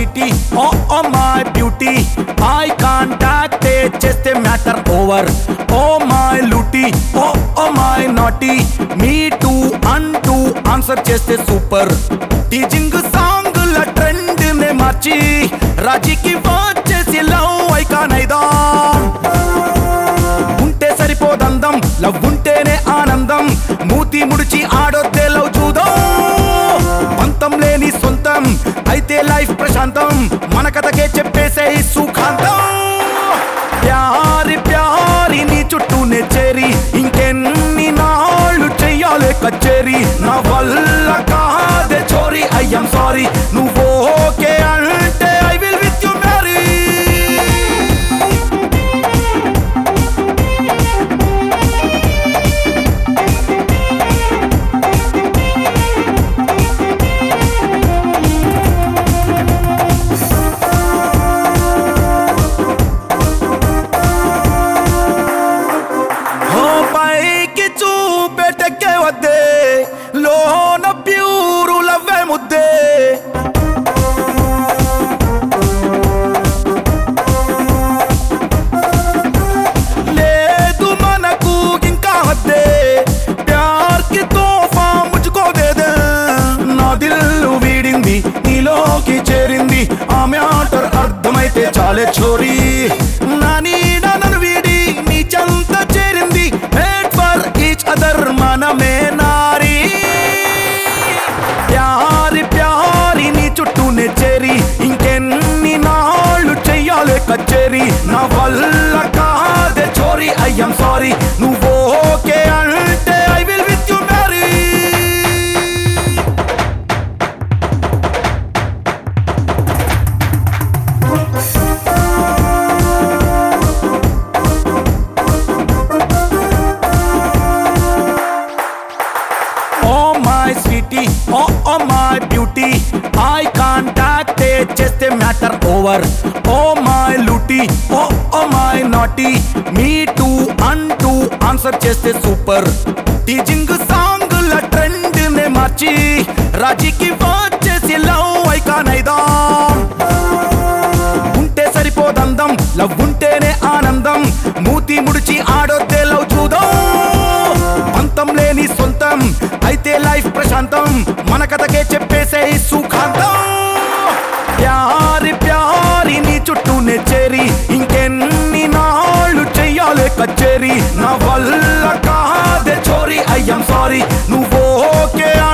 Sweety oh oh my beauty I contact చేస్తే matter over oh my లూటీ oh oh my naughty me too అంటూ answer చేస్తే super teaching song ల trend నే మార్చి రాజీకి వచ్చేసి లవ్ ఐకాన్ అయిదాం ఉంటే సరిపోదందం లవ్ ఉంటేనే ఆనందం మూతి ముడిచి ఆడొద్దే లవ్ చూద్దాం పంతం లేని సొంతం అయితే లైఫ్ ప్రశాంతం మన కథకే చెప్పేసే సుఖాంతం ప్యారి ప్యారి నీ చుట్టూనే చేరి ఇంకెన్ని నాళ్ళు చెయ్యాలి కచేరి నా వల్ల కాదే చోరీ అయ్యం సారీ నువ్వు ఓకే అంటే I will with you marry oh పైకి చూపెటెక్కే వద్దే లోన ప్యూరు లవ్వే ముద్దే లేదు మనకు ఇంకా వద్దే ప్యార్ కి తోఫా ముచ్చుకో దేదే నా దిల్లు వీడింది నీలోకి చేరింది ఆ మ్యాటర్ అర్థమైతే చాలే చోరీ నా నీడ నన్ను వీడి నీ చెంత చేరింది మేడ్ ఫర్ ఈచ్ అదర్ మనమే నారీ ప్యారి ప్యారి నీ చుట్టూనే చేరి ఇంకెన్ని నాళ్ళు చెయ్యాలి కచేరి నా వల్ల కాదే చోరీ అయ్యం సారీ నువ్వు ఓకే అంటే I will with you marry oh my sweety oh oh my beauty I contact చేస్తే మ్యాటర్ ఓవర్ ఓ మై లూటీ oh oh my naughty me too అంటూ ఆన్సర్ చేస్తే సూపర్ టీచింగ్ సాంగ్ ల trend నే మార్చి రాజీకి వచ్చేసి లవ్ ఐకాన్ అయిదాం ఉంటే సరిపోదందం లవ్ ఉంటేనే ఆనందం మూతి ముడిచి ఆడొద్దే లవ్ చూద్దాం పంతం లేని సొంతం అయితే లైఫ్ ప్రశాంతం మన కథకే చెప్పేసే సుఖాంతం ప్యారి ప్యారి నీ చుట్టూనే చేరి ఇంకెన్ని నాళ్ళు చెయ్యాలి కచేరి నా వల్ల కాదే చోరీ అయ్యం సారీ నువ్వు ఓకే